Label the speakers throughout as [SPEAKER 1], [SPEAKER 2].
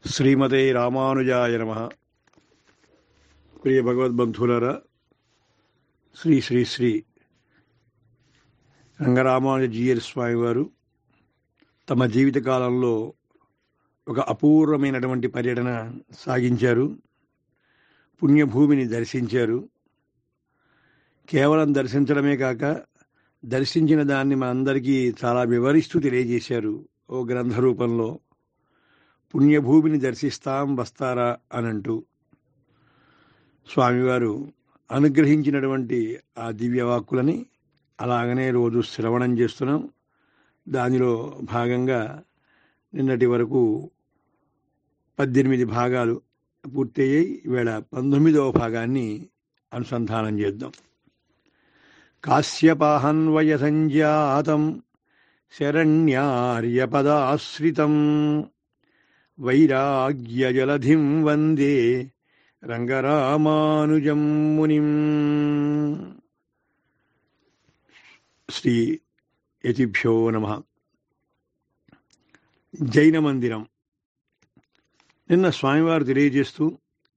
[SPEAKER 1] శ్రీమతే రామానుజాయ నమ ప్రియ భగవద్బంధువులరా శ్రీ శ్రీ శ్రీ రంగరామానుజ జీఎల్ స్వామి వారు తమ జీవిత కాలంలో ఒక అపూర్వమైనటువంటి పర్యటన సాగించారు పుణ్యభూమిని దర్శించారు కేవలం దర్శించడమే కాక దర్శించిన దాన్ని మనందరికీ చాలా వివరిస్తూ తెలియజేశారు ఓ గ్రంథ రూపంలో పుణ్యభూమిని దర్శిస్తాం వస్తారా అనంటూ స్వామివారు అనుగ్రహించినటువంటి ఆ దివ్యవాక్కులని అలాగనే రోజు శ్రవణం చేస్తున్నాం దానిలో భాగంగా నిన్నటి వరకు పద్దెనిమిది భాగాలు పూర్తయ్యాయి ఈవేళ పంతొమ్మిదవ భాగాన్ని అనుసంధానం చేద్దాం కాశ్యపాహన్వయ సంజాతం శరణ్యార్యపదాశ్రితం వైరాగ్యజలధిం వందే రంగరామానుజం మునిం శ్రీ యతిభ్యో నమ జైన మందిరం నిన్న స్వామివారు తెలియజేస్తూ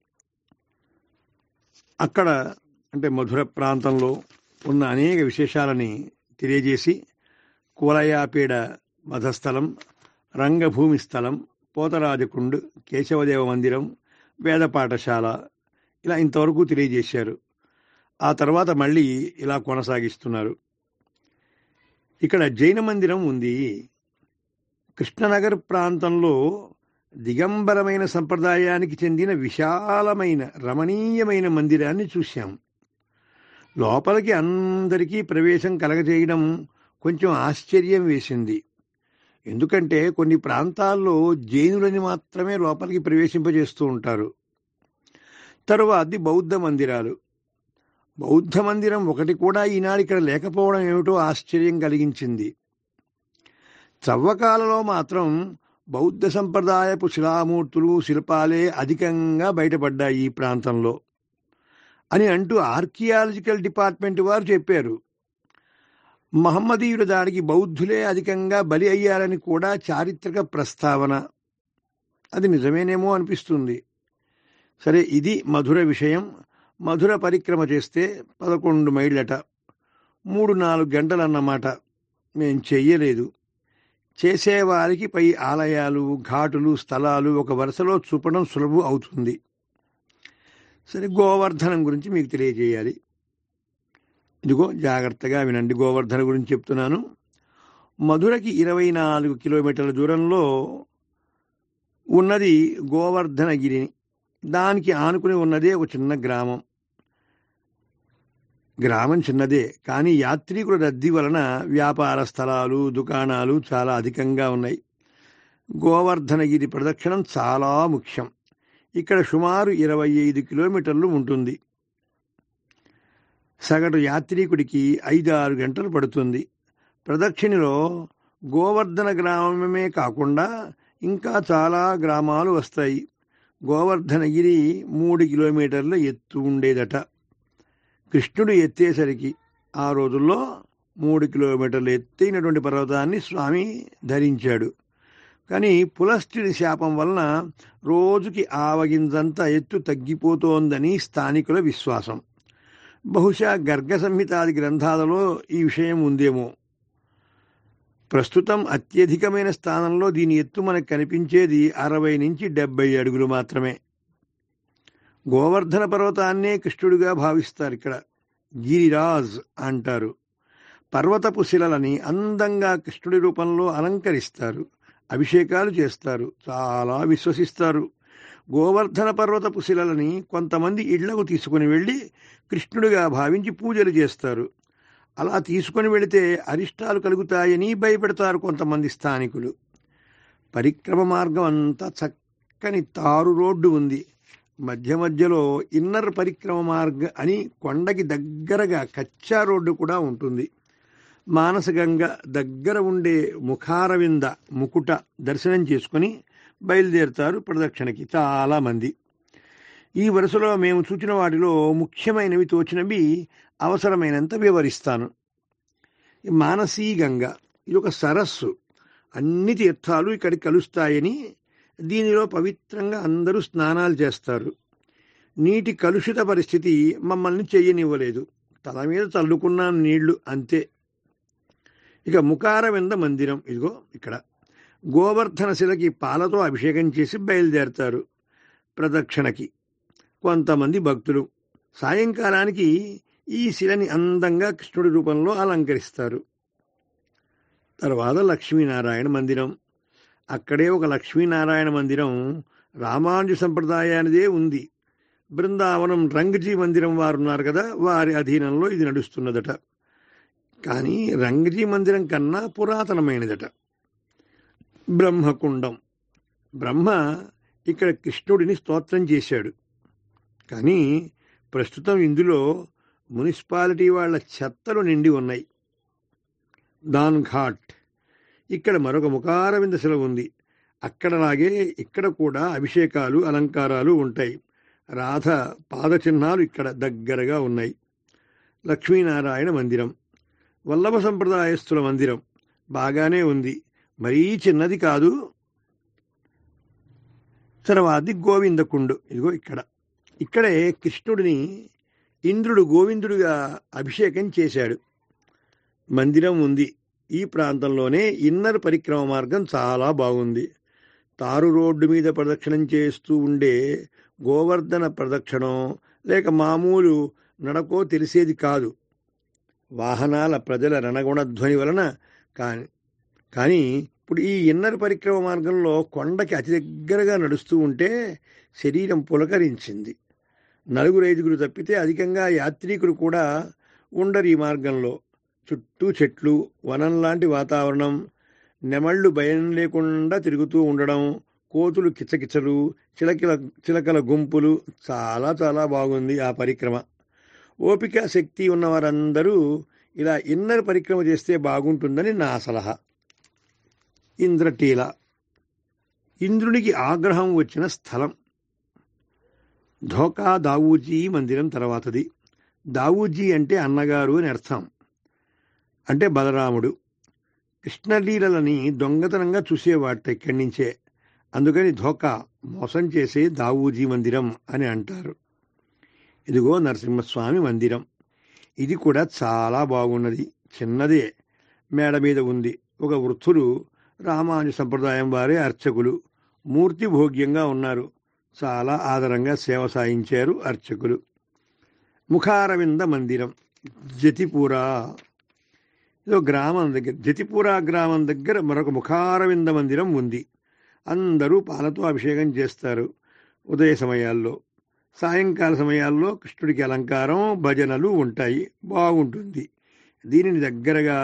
[SPEAKER 1] అక్కడ అంటే మధుర ప్రాంతంలో ఉన్న అనేక విశేషాలని తెలియజేసి కూలయాపేడ మధస్థలం రంగభూమి స్థలం పోతరాజకుండ్ కేశవదేవ మందిరం వేద పాఠశాల ఇలా ఇంతవరకు తెలియజేశారు ఆ తర్వాత మళ్ళీ ఇలా కొనసాగిస్తున్నారు ఇక్కడ జైన మందిరం ఉంది కృష్ణనగర్ ప్రాంతంలో దిగంబరమైన సంప్రదాయానికి చెందిన విశాలమైన రమణీయమైన మందిరాన్ని చూశాం లోపలికి అందరికీ ప్రవేశం కలగజేయడం కొంచెం ఆశ్చర్యం వేసింది ఎందుకంటే కొన్ని ప్రాంతాల్లో జైనులని మాత్రమే లోపలికి ప్రవేశింపజేస్తూ ఉంటారు తరువాతి బౌద్ధ మందిరాలు బౌద్ధ మందిరం ఒకటి కూడా ఈనాడు ఇక్కడ లేకపోవడం ఏమిటో ఆశ్చర్యం కలిగించింది చవ్వకాలలో మాత్రం బౌద్ధ సంప్రదాయపు శిలామూర్తులు శిల్పాలే అధికంగా బయటపడ్డాయి ఈ ప్రాంతంలో అని అంటూ ఆర్కియాలజికల్ డిపార్ట్మెంట్ వారు చెప్పారు మహమ్మదీయుల దాడికి బౌద్ధులే అధికంగా బలి అయ్యారని కూడా చారిత్రక ప్రస్తావన అది నిజమేనేమో అనిపిస్తుంది సరే ఇది మధుర విషయం మధుర పరిక్రమ చేస్తే పదకొండు మైళ్ళట మూడు నాలుగు గంటలన్నమాట మేం చెయ్యలేదు చేసేవారికి పై ఆలయాలు ఘాటులు స్థలాలు ఒక వరుసలో చూపడం సులభం అవుతుంది సరే గోవర్ధనం గురించి మీకు తెలియజేయాలి ఇదిగో జాగ్రత్తగా వినండి గోవర్ధన గురించి చెప్తున్నాను మధురకి ఇరవై నాలుగు కిలోమీటర్ల దూరంలో ఉన్నది గోవర్ధనగిరి దానికి ఆనుకుని ఉన్నదే ఒక చిన్న గ్రామం గ్రామం చిన్నదే కానీ యాత్రికుల రద్దీ వలన వ్యాపార స్థలాలు దుకాణాలు చాలా అధికంగా ఉన్నాయి గోవర్ధనగిరి ప్రదక్షిణం చాలా ముఖ్యం ఇక్కడ సుమారు ఇరవై ఐదు కిలోమీటర్లు ఉంటుంది సగటు యాత్రికుడికి ఐదు ఆరు గంటలు పడుతుంది ప్రదక్షిణలో గోవర్ధన గ్రామమే కాకుండా ఇంకా చాలా గ్రామాలు వస్తాయి గోవర్ధనగిరి మూడు కిలోమీటర్ల ఎత్తు ఉండేదట కృష్ణుడు ఎత్తేసరికి ఆ రోజుల్లో మూడు కిలోమీటర్ల ఎత్తైనటువంటి పర్వతాన్ని స్వామి ధరించాడు కానీ పులస్తుడి శాపం వలన రోజుకి ఆవగింజంత ఎత్తు తగ్గిపోతోందని స్థానికుల విశ్వాసం బహుశా గర్గ సంహితాది గ్రంథాలలో ఈ విషయం ఉందేమో ప్రస్తుతం అత్యధికమైన స్థానంలో దీని ఎత్తు మనకు కనిపించేది అరవై నుంచి డెబ్బై అడుగులు మాత్రమే గోవర్ధన పర్వతాన్నే కృష్ణుడిగా భావిస్తారు ఇక్కడ గిరిరాజ్ అంటారు పర్వతపు శిలలని అందంగా కృష్ణుడి రూపంలో అలంకరిస్తారు అభిషేకాలు చేస్తారు చాలా విశ్వసిస్తారు గోవర్ధన పర్వతపు శిలలని కొంతమంది ఇళ్లకు తీసుకుని వెళ్ళి కృష్ణుడిగా భావించి పూజలు చేస్తారు అలా తీసుకొని వెళితే అరిష్టాలు కలుగుతాయని భయపెడతారు కొంతమంది స్థానికులు పరిక్రమ మార్గం అంతా చక్కని తారు రోడ్డు ఉంది మధ్య మధ్యలో ఇన్నర్ పరిక్రమ మార్గ అని కొండకి దగ్గరగా కచ్చా రోడ్డు కూడా ఉంటుంది మానసగంగ దగ్గర ఉండే ముఖారవింద ముకుట దర్శనం చేసుకుని బయలుదేరుతారు ప్రదక్షిణకి చాలామంది ఈ వరుసలో మేము చూచిన వాటిలో ముఖ్యమైనవి తోచినవి అవసరమైనంత వివరిస్తాను మానసీ గంగ ఇది ఒక సరస్సు అన్ని తీర్థాలు ఇక్కడికి కలుస్తాయని దీనిలో పవిత్రంగా అందరూ స్నానాలు చేస్తారు నీటి కలుషిత పరిస్థితి మమ్మల్ని చెయ్యనివ్వలేదు తల మీద చల్లుకున్నాం నీళ్లు అంతే ఇక ముఖారవింద మందిరం ఇదిగో ఇక్కడ గోవర్ధన శిలకి పాలతో అభిషేకం చేసి బయలుదేరతారు ప్రదక్షిణకి కొంతమంది భక్తులు సాయంకాలానికి ఈ శిలని అందంగా కృష్ణుడి రూపంలో అలంకరిస్తారు తర్వాత లక్ష్మీనారాయణ మందిరం అక్కడే ఒక లక్ష్మీనారాయణ మందిరం రామానుజ సంప్రదాయానిదే ఉంది బృందావనం రంగజీ మందిరం వారు ఉన్నారు కదా వారి అధీనంలో ఇది నడుస్తున్నదట కానీ రంగజీ మందిరం కన్నా పురాతనమైనదట బ్రహ్మకుండం బ్రహ్మ ఇక్కడ కృష్ణుడిని స్తోత్రం చేశాడు కానీ ప్రస్తుతం ఇందులో మున్సిపాలిటీ వాళ్ళ చెత్తలు నిండి ఉన్నాయి దాన్ ఘాట్ ఇక్కడ మరొక ముఖారవింద శిల ఉంది అక్కడలాగే ఇక్కడ కూడా అభిషేకాలు అలంకారాలు ఉంటాయి రాధ పాదచిహ్నాలు ఇక్కడ దగ్గరగా ఉన్నాయి లక్ష్మీనారాయణ మందిరం వల్లభ సంప్రదాయస్తుల మందిరం బాగానే ఉంది మరీ చిన్నది కాదు తర్వాతి గోవిందకుండు ఇదిగో ఇక్కడ ఇక్కడే కృష్ణుడిని ఇంద్రుడు గోవిందుడిగా అభిషేకం చేశాడు మందిరం ఉంది ఈ ప్రాంతంలోనే ఇన్నర్ పరిక్రమ మార్గం చాలా బాగుంది తారు రోడ్డు మీద ప్రదక్షిణం చేస్తూ ఉండే గోవర్ధన ప్రదక్షిణం లేక మామూలు నడకో తెలిసేది కాదు వాహనాల ప్రజల రణగుణధ్వని వలన కాని కానీ ఇప్పుడు ఈ ఇన్నర్ పరిక్రమ మార్గంలో కొండకి అతి దగ్గరగా నడుస్తూ ఉంటే శరీరం పులకరించింది నలుగురు ఐదుగురు తప్పితే అధికంగా యాత్రికులు కూడా ఉండరు ఈ మార్గంలో చుట్టూ చెట్లు వనం లాంటి వాతావరణం నెమళ్ళు భయం లేకుండా తిరుగుతూ ఉండడం కోతులు కిచకిచలు చిలకల చిలకల గుంపులు చాలా చాలా బాగుంది ఆ పరిక్రమ ఓపిక శక్తి ఉన్న వారందరూ ఇలా ఇన్నర్ పరిక్రమ చేస్తే బాగుంటుందని నా సలహా ఇంద్రటీల ఇంద్రునికి ఆగ్రహం వచ్చిన స్థలం ధోకా దావూజీ మందిరం తర్వాతది దావూజీ అంటే అన్నగారు అని అర్థం అంటే బలరాముడు కృష్ణలీలని దొంగతనంగా చూసేవాట ఇక్కడి నుంచే అందుకని ధోకా మోసం చేసే దావూజీ మందిరం అని అంటారు ఇదిగో నరసింహస్వామి మందిరం ఇది కూడా చాలా బాగున్నది చిన్నదే మేడ మీద ఉంది ఒక వృద్ధులు రామానుజ సంప్రదాయం వారే అర్చకులు మూర్తి భోగ్యంగా ఉన్నారు చాలా ఆదరంగా సేవ సాయించారు అర్చకులు ముఖారవింద మందిరం జతిపుర ఇదో గ్రామం దగ్గర జతిపుర గ్రామం దగ్గర మరొక ముఖారవింద మందిరం ఉంది అందరూ పాలతో అభిషేకం చేస్తారు ఉదయ సమయాల్లో సాయంకాల సమయాల్లో కృష్ణుడికి అలంకారం భజనలు ఉంటాయి బాగుంటుంది దీనిని దగ్గరగా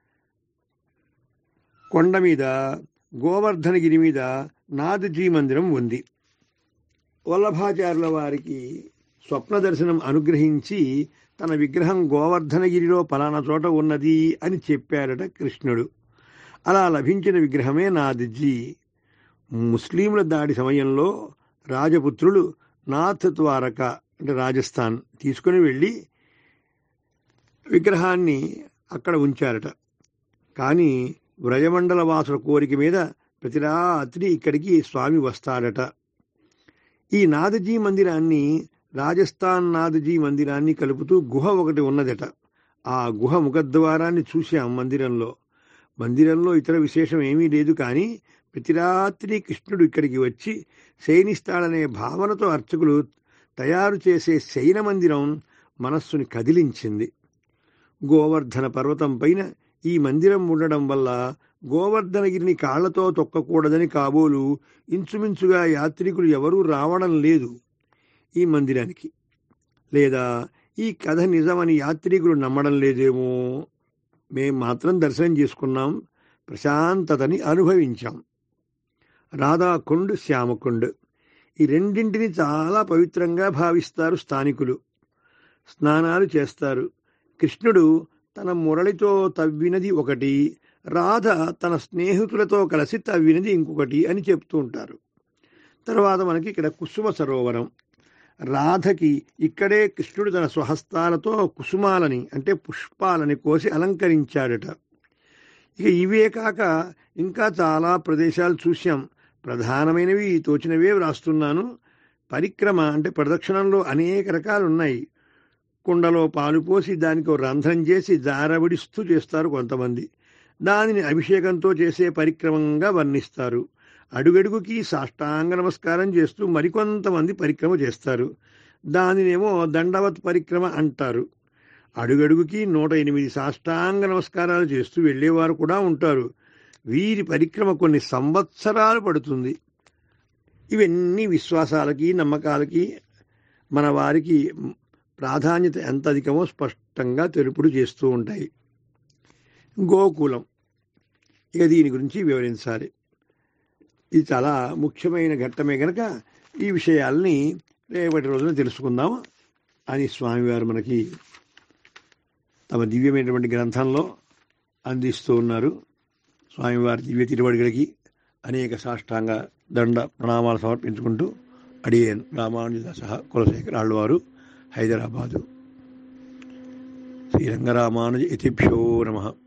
[SPEAKER 1] కొండ మీద గోవర్ధనగిరి మీద నాథజీ మందిరం ఉంది వల్లభాచార్యుల వారికి స్వప్న దర్శనం అనుగ్రహించి తన విగ్రహం గోవర్ధనగిరిలో పలానా చోట ఉన్నది అని చెప్పాడట కృష్ణుడు అలా లభించిన విగ్రహమే నాథజీ ముస్లింల దాడి సమయంలో రాజపుత్రులు నాథ్ ద్వారక అంటే రాజస్థాన్ తీసుకుని వెళ్ళి విగ్రహాన్ని అక్కడ ఉంచారట కానీ వ్రజమండల వాసుల కోరిక మీద ప్రతి రాత్రి ఇక్కడికి స్వామి వస్తాడట ఈ నాదజీ మందిరాన్ని రాజస్థాన్ నాదజీ మందిరాన్ని కలుపుతూ గుహ ఒకటి ఉన్నదట ఆ గుహ ముఖద్వారాన్ని చూశాం మందిరంలో మందిరంలో ఇతర విశేషం ఏమీ లేదు కానీ ప్రతి రాత్రి కృష్ణుడు ఇక్కడికి వచ్చి శయనిస్తాడనే భావనతో అర్చకులు తయారు చేసే శయన మందిరం మనస్సుని కదిలించింది గోవర్ధన పర్వతం పైన ఈ మందిరం ఉండడం వల్ల గోవర్ధనగిరిని కాళ్లతో తొక్కకూడదని కాబోలు ఇంచుమించుగా యాత్రికులు ఎవరూ రావడం లేదు ఈ మందిరానికి లేదా ఈ కథ నిజమని యాత్రికులు నమ్మడం లేదేమో మేం మాత్రం దర్శనం చేసుకున్నాం ప్రశాంతతని అనుభవించాం రాధాకుండ్ శ్యామకుండ్ ఈ రెండింటిని చాలా పవిత్రంగా భావిస్తారు స్థానికులు స్నానాలు చేస్తారు కృష్ణుడు తన మురళితో తవ్వినది ఒకటి రాధ తన స్నేహితులతో కలిసి తవ్వినది ఇంకొకటి అని చెప్తూ ఉంటారు తర్వాత మనకి ఇక్కడ కుసుమ సరోవరం రాధకి ఇక్కడే కృష్ణుడు తన స్వహస్తాలతో కుసుమాలని అంటే పుష్పాలని కోసి అలంకరించాడట ఇక ఇవే కాక ఇంకా చాలా ప్రదేశాలు చూశాం ప్రధానమైనవి తోచినవే వ్రాస్తున్నాను పరిక్రమ అంటే ప్రదక్షిణంలో అనేక రకాలు ఉన్నాయి కుండలో పాలు పోసి దానికి ఒక రంధ్రం చేసి జారవిడిస్తూ చేస్తారు కొంతమంది దానిని అభిషేకంతో చేసే పరిక్రమంగా వర్ణిస్తారు అడుగడుగుకి సాష్టాంగ నమస్కారం చేస్తూ మరికొంతమంది పరిక్రమ చేస్తారు దానినేమో దండవత్ పరిక్రమ అంటారు అడుగడుగుకి నూట ఎనిమిది సాష్టాంగ నమస్కారాలు చేస్తూ వెళ్ళేవారు కూడా ఉంటారు వీరి పరిక్రమ కొన్ని సంవత్సరాలు పడుతుంది ఇవన్నీ విశ్వాసాలకి నమ్మకాలకి మన వారికి ప్రాధాన్యత ఎంత అధికమో స్పష్టంగా తెలుపుడు చేస్తూ ఉంటాయి గోకులం ఇక దీని గురించి వివరించాలి ఇది చాలా ముఖ్యమైన ఘట్టమే కనుక ఈ విషయాల్ని రేపటి రోజున తెలుసుకుందాం అని స్వామివారు మనకి తమ దివ్యమైనటువంటి గ్రంథంలో అందిస్తూ ఉన్నారు స్వామివారి దివ్య తిరువడిగలకి అనేక సాష్టాంగ దండ ప్రణామాలు సమర్పించుకుంటూ అడియన్ రామానుజదాస కులశేఖర ఆళ్వారు హైదరాబాదు శ్రీరంగరామానుజ ఇతిభ్యో నమ